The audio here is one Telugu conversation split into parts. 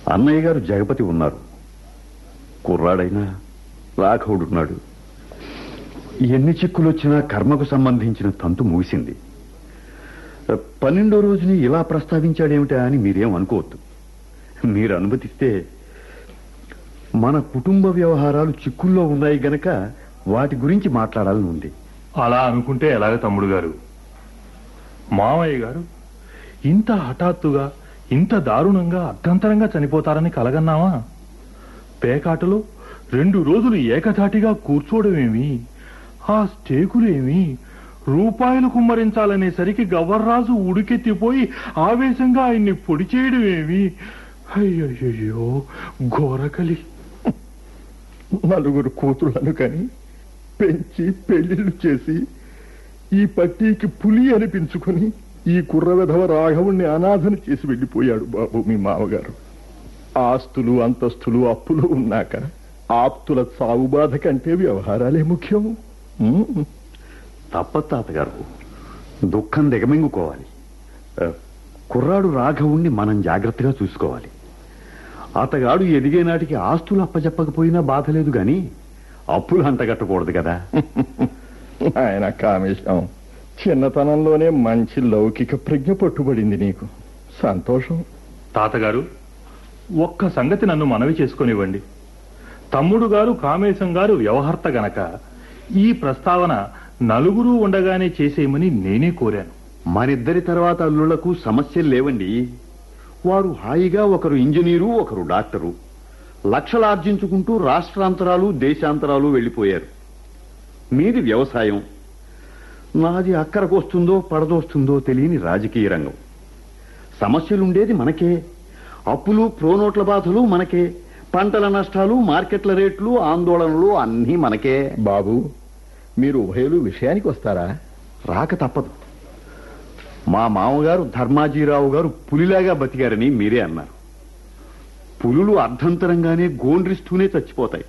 అన్నయ్య గారు జగపతి ఉన్నారు కుర్రాడైనా రాఘవుడున్నాడు ఎన్ని చిక్కులొచ్చినా కర్మకు సంబంధించిన తంతు ముగిసింది పన్నెండో రోజుని ఇలా ప్రస్తావించాడేమిటా అని మీరేం అనుకోవద్దు మీరు అనుమతిస్తే మన కుటుంబ వ్యవహారాలు చిక్కుల్లో ఉన్నాయి గనక వాటి గురించి మాట్లాడాలని ఉంది అలా అనుకుంటే ఎలాగ తమ్ముడు గారు మామయ్య గారు ఇంత హఠాత్తుగా ఇంత దారుణంగా అర్ధంతరంగా చనిపోతారని కలగన్నావా పేకాటలో రెండు రోజులు ఏకధాటిగా కూర్చోవడమేమి ఆ స్టేకులేమి రూపాయలు కుమ్మరించాలనేసరికి గవర్రాజు ఉడికెత్తిపోయి ఆవేశంగా ఆయన్ని పొడి చేయడమేమి అయ్యయ్యో ఘోరకలి నలుగురు కూతుళ్లను కని పెంచి పెళ్లిళ్లు చేసి ఈ పట్టీకి పులి అనిపించుకొని ఈ కుర్ర విధవ రాఘవుణ్ణి అనాథను చేసి వెళ్ళిపోయాడు బాబు మీ మామగారు ఆస్తులు అంతస్తులు అప్పులు ఉన్నాక ఆప్తుల సాగు బాధ కంటే వ్యవహారాలే ముఖ్యం ఉమ్. తప్పదు తాతగారు దుఃఖం దిగమింగుకోవాలి ఆ, కుర్రాడు రాఘవుణ్ణి మనం జాగ్రత్తగా చూసుకోవాలి అతగాడు ఎదిగే నాటికి ఆస్తులు అప్పచెప్పకపోయినా బాధ లేదు గాని అప్పులు అంటగట్టకూడదు కదా ఆయన కామేశం చిన్నతనంలోనే మంచి లౌకిక ప్రజ్ఞ పట్టుబడింది నీకు సంతోషం తాతగారు ఒక్క సంగతి నన్ను మనవి చేసుకొనివ్వండి తమ్ముడు గారు కామేశం గారు వ్యవహర్త గనక ఈ ప్రస్తావన నలుగురు ఉండగానే చేసేయమని నేనే కోరాను మనిద్దరి తర్వాత అల్లుళ్లకు సమస్యలు లేవండి వారు హాయిగా ఒకరు ఇంజనీరు ఒకరు డాక్టరు లక్షలు ఆర్జించుకుంటూ రాష్ట్రాంతరాలు దేశాంతరాలు వెళ్ళిపోయారు మీది వ్యవసాయం నాది అక్కరకు వస్తుందో పడదోస్తుందో తెలియని రాజకీయ రంగం సమస్యలుండేది మనకే అప్పులు ప్రోనోట్ల బాధలు మనకే పంటల నష్టాలు మార్కెట్ల రేట్లు ఆందోళనలు అన్నీ మనకే బాబు మీరు ఉభయలు విషయానికి వస్తారా రాక తప్పదు మా మామగారు ధర్మాజీరావు గారు పులిలాగా బతికారని మీరే అన్నారు పులులు అర్ధంతరంగానే గోండ్రిస్తూనే చచ్చిపోతాయి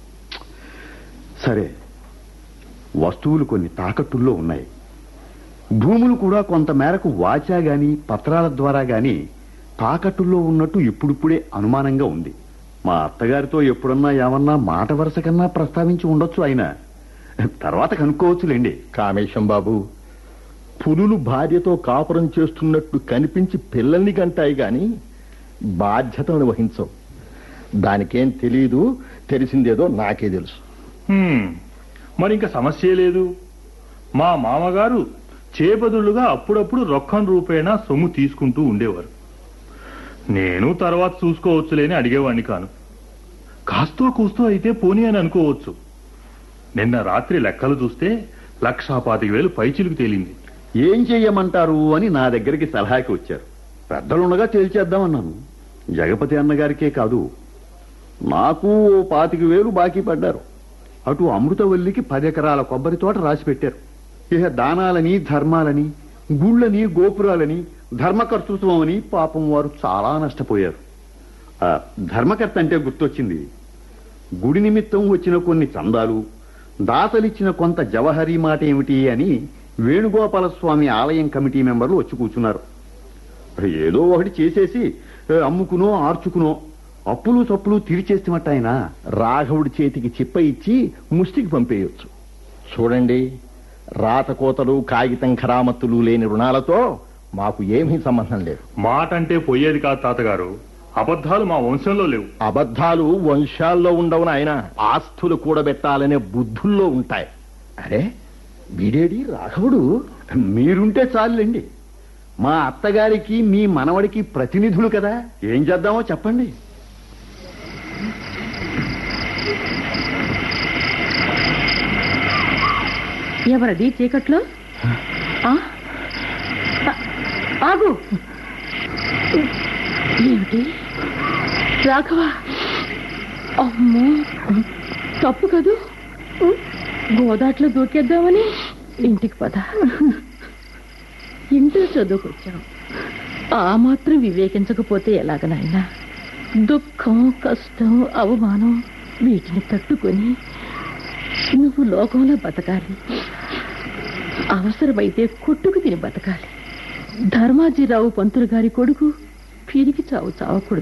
సరే వస్తువులు కొన్ని తాకట్టుల్లో ఉన్నాయి భూములు కూడా కొంత మేరకు వాచా గాని పత్రాల ద్వారా గాని తాకట్టుల్లో ఉన్నట్టు ఇప్పుడిప్పుడే అనుమానంగా ఉంది మా అత్తగారితో ఎప్పుడన్నా ఏమన్నా మాట వరుస కన్నా ప్రస్తావించి ఉండొచ్చు ఆయన తర్వాత కనుక్కోవచ్చులేండి కామేశం బాబు పులులు భార్యతో కాపురం చేస్తున్నట్టు కనిపించి పిల్లల్ని కంటాయి గాని బాధ్యతను వహించవు దానికేం తెలియదు తెలిసిందేదో నాకే తెలుసు హ్మ్, మరి ఇంకా సమస్యే లేదు మా మామగారు చేబదులుగా అప్పుడప్పుడు రొక్కం రూపేణా సొమ్ము తీసుకుంటూ ఉండేవారు నేను తర్వాత చూసుకోవచ్చులేని అడిగేవాణ్ణి కాను కాస్తో కూస్తో అయితే పోనీ అని అనుకోవచ్చు నిన్న రాత్రి లెక్కలు చూస్తే లక్షా పాతిక వేలు పైచిలుకు తేలింది ఏం చెయ్యమంటారు అని నా దగ్గరికి సలహాకి వచ్చారు పెద్దలుండగా తేల్చేద్దామన్నాను జగపతి అన్నగారికే కాదు నాకు ఓ పాతిక వేలు బాకీ పడ్డారు అటు అమృతవల్లికి పది ఎకరాల కొబ్బరి తోట రాసి పెట్టారు ఇక దానాలని ధర్మాలని గుళ్ళని గోపురాలని ధర్మకర్తృత్వం అని పాపం వారు చాలా నష్టపోయారు ఆ, ధర్మకర్త అంటే గుర్తొచ్చింది గుడి నిమిత్తం వచ్చిన కొన్ని చందాలు దాతలిచ్చిన కొంత జవహరీ మాట ఏమిటి అని వేణుగోపాల స్వామి ఆలయం కమిటీ మెంబర్లు వచ్చి కూర్చున్నారు ఏదో ఒకటి చేసేసి ఏ, అమ్ముకునో ఆర్చుకునో అప్పులు సప్పులు తీర్చేస్తమట ఆయన రాఘవుడి చేతికి చిప్ప ఇచ్చి ముష్టికి పంపేయొచ్చు చూడండి రాతకోతలు కాగితం ఖరామత్తులు లేని రుణాలతో మాకు ఏమీ సంబంధం లేదు మాట అంటే పోయేది కాదు తాతగారు అబద్ధాలు మా వంశంలో లేవు అబద్ధాలు వంశాల్లో ఉండవు ఆయన ఆస్తులు కూడబెట్టాలనే బుద్ధుల్లో ఉంటాయి అరే వీడేడి రాఘవుడు మీరుంటే చాలండి మా అత్తగారికి మీ మనవడికి ప్రతినిధులు కదా ఏం చేద్దామో చెప్పండి ఎవరది చీకట్లో ఆ? ఆ- ఆగు ఏమిటి రాఘవ అమ్మో తప్పు కదూ గోదాట్లో దూకేద్దామని ఇంటికి పద ఇంటర్ చదువుకొచ్చాం ఆ మాత్రం వివేకించకపోతే ఎలాగ నాయనా దుఃఖం కష్టం అవమానం వీటిని తట్టుకొని నువ్వు లోకంలో బతకాలి అవసరమైతే కొట్టుకు తిని బతకాలి ధర్మాజీరావు పంతులు గారి కొడుకు పిరికి చావు చావకూడదు